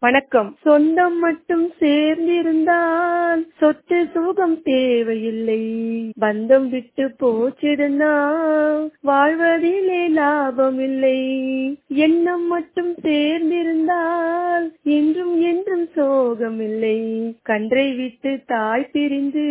வணக்கம் சொந்தம் மட்டும் சேர்ந்திருந்தால் சொத்து சுகம் தேவையில்லை பந்தம் விட்டு போச்சிருந்தா வாழ்வதிலே லாபம் இல்லை எண்ணம் மட்டும் சேர்ந்திருந்தால் என்றும் என்றும் சோகம் இல்லை கன்றை விட்டு தாய் பிரிந்து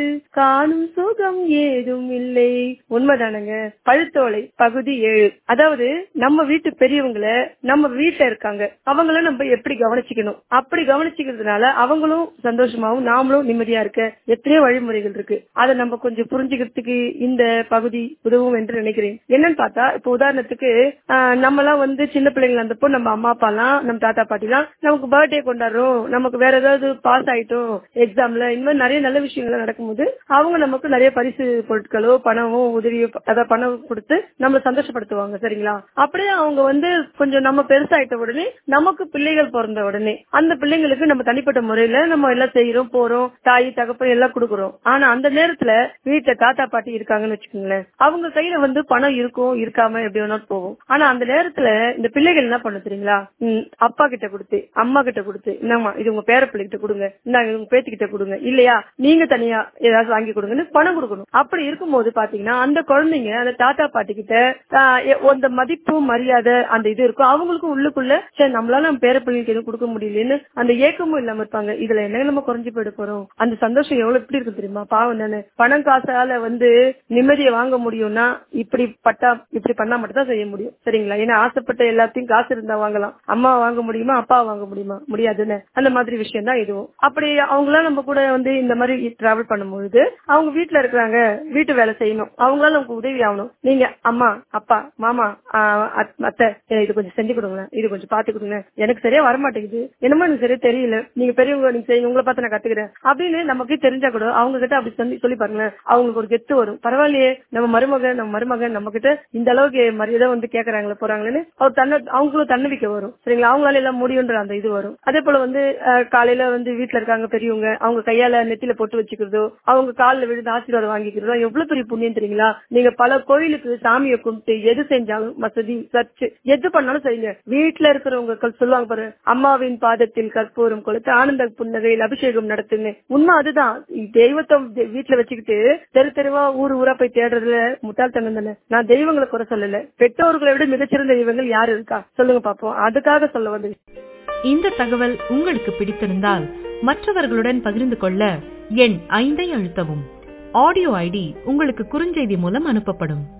காணும் சுகம் ஏதும் இல்லை உண்மைதானங்க பழுத்தோலை பகுதி ஏழு அதாவது நம்ம வீட்டு பெரியவங்கள நம்ம வீட்டுல இருக்காங்க அவங்கள நம்ம எப்படி கவனிச்சுக்கணும் அப்படி கவனிச்சுக்கிறதுனால அவங்களும் சந்தோஷமாவும் நாமளும் நிம்மதியா இருக்க எத்தனையோ வழிமுறைகள் இருக்கு அதை நம்ம கொஞ்சம் புரிஞ்சுக்கிறதுக்கு இந்த பகுதி உதவும் என்று நினைக்கிறேன் என்னன்னு பார்த்தா இப்ப உதாரணத்துக்கு ஆஹ், நம்ம எல்லாம் வந்து சின்ன பிள்ளைங்களா இருந்தப்போ நம்ம அம்மா அப்பா எல்லாம் நம்ம தாத்தா பாட்டி எல்லாம் நமக்கு பர்த்டே கொண்டாடுறோம் நமக்கு வேற ஏதாவது பாஸ் ஆயிட்டோம் எக்ஸாம்ல இந்த மாதிரி நிறைய நல்ல விஷயங்கள் நடக்கும்போது அவங்க நமக்கு நிறைய பரிசு பொருட்களோ பணமோ உதவியோ அதாவது பணம் கொடுத்து நம்மள சந்தோஷப்படுத்துவாங்க சரிங்களா அப்படியே அவங்க வந்து கொஞ்சம் நம்ம பெருசாயிட்ட உடனே நமக்கு பிள்ளைகள் பிறந்த உடனே அந்த பிள்ளைங்களுக்கு நம்ம தனிப்பட்ட முறையில நம்ம எல்லாம் செய்யறோம் போறோம் தாய் தகப்பன் எல்லாம் கொடுக்குறோம் ஆனா அந்த நேரத்துல வீட்டுல தாத்தா பாட்டி இருக்காங்கன்னு வச்சுக்கோங்களேன் அவங்க கையில வந்து பணம் இருக்கும் இருக்காம எப்படி வேணாலும் போகும் ஆனா அந்த நேரத்துல இந்த பிள்ளைகள் என்ன பண்ண தெரியுங்களா ம், அப்பா கிட்ட கொடுத்து அம்மா கிட்ட கொடுத்து என்னம்மா இது உங்க பேர பிள்ளைகிட்ட கொடுங்க இந்தாங்க இது உங்க பேத்தி கிட்ட கொடுங்க இல்லையா நீங்க தனியா ஏதாவது வாங்கி கொடுங்கன்னு பணம் கொடுக்கணும் அப்படி இருக்கும்போது பாத்தீங்கன்னா அந்த குழந்தைங்க அந்த தாத்தா பாட்டி கிட்ட ஆஹ், எ- அந்த மதிப்பு மரியாதை அந்த இது இருக்கும் அவங்களுக்கும் உள்ளுக்குள்ள சரி நம்மளால நம்ம பேர பிள்ளைகளுக்கு எதுவும் கொடுக்க முடியலன்னு அந்த ஏக்கமும் இல்லாம இருப்பாங்க இதுல என்ன நம்ம குறைஞ்சு போயிட போறோம் அந்த சந்தோஷம் எவ்வளவு எப்படி இருக்கு தெரியுமா பாவம் தானே பணம் காசால வந்து நிம்மதியை வாங்க முடியும்னா இப்படி பட்டா இப்படி பண்ணா மட்டும் தான் செய்ய முடியும் சரிங்களா ஏன்னா ஆசைப்பட்ட எல்லாத்தையும் காசு இருந்தா வாங்கலாம் அம்மா வாங்க முடியுமா அப்பா வாங்க முடியுமா முடியாதுன்னு அந்த மாதிரி விஷயம் தான் இதுவும் அப்படி அவங்களாம் நம்ம கூட வந்து இந்த மாதிரி டிராவல் பண்ணும்பொழுது அவங்க வீட்டுல இருக்கிறாங்க வீட்டு வேலை செய்யணும் அவங்களால நமக்கு உதவி ஆகணும் நீங்க அம்மா அப்பா மாமா ஆஹ் அத்- அத்தை ஏ, இது கொஞ்சம் செஞ்சு கொடுங்களேன் இது கொஞ்சம் பாத்து கொடுங்க எனக்கு சரியா வரமாட்டேங்குது என்னமோ எனக்கு சரியா தெரியல நீங்க பெரியவங்க நீங்க செய்யுங்க உங்களை பார்த்து நான் கத்துக்கிறேன் அப்படின்னு நமக்கு தெரிஞ்சா கூட அவங்க கிட்ட அப்படி சொல்லி சொல்லி பாருங்களேன் அவங்களுக்கு ஒரு கெத்து வரும் பரவாயில்லையே நம்ம மருமகன் நம்ம மருமகன் நம்ம கிட்ட இந்த அளவுக்கு மரியாதை வந்து கேக்குறாங்களே போறாங்களேன்னு அவர் தன்ன அவங்களும் தன்னம்பிக்கை வரும் சரிங்களா அவங்களால எல்லாம் முடியுன்ற அந்த இது வரும் அதே போல வந்து அஹ், காலையில வந்து வீட்டுல இருக்காங்க பெரியவங்க அவங்க கையால நெத்தியில பொட்டு வச்சுக்கிறதோ அவங்க காலில் விழுந்து ஆசீர்வாதம் வாங்கிக்கிறதோ எவ்வளவு பெரிய புண்ணியம் தெரியுங்களா நீங்க பல கோயிலுக்கு சாமியை கும்பிட்டு எது செஞ்சாலும் மசதி சர்ச் எது பண்ணாலும் செய்யுங்க வீட்டுல இருக்கிறவங்க கல் சொல்லுவாங்க பாரு அம்மாவின் பாதத்தில் கற்பூரம் கொளுத்து ஆனந்த புன்னகையில் அபிஷேகம் நடத்துங்க உண்மை அதுதான் தெய்வத்தை தெ- வீட்டுல வச்சுக்கிட்டு தெரு தெருவா ஊர் ஊரா போய் தேடுறதுல முட்டாள்தனம் தானே நான் தெய்வங்களை குறை சொல்லல பெற்றோர்களை விட மிகச்சிறந்த தெய்வங்கள் யாரு இருக்கா சொல்லுங்க பாப்போம் அதுக்காக சொல்ல வந்து இந்த தகவல் உங்களுக்கு பிடித்திருந்தால் மற்றவர்களுடன் பகிர்ந்து கொள்ள எண் ஐந்தை அழுத்தவும் ஆடியோ ஐடி உங்களுக்கு குறுஞ்செய்தி மூலம் அனுப்பப்படும்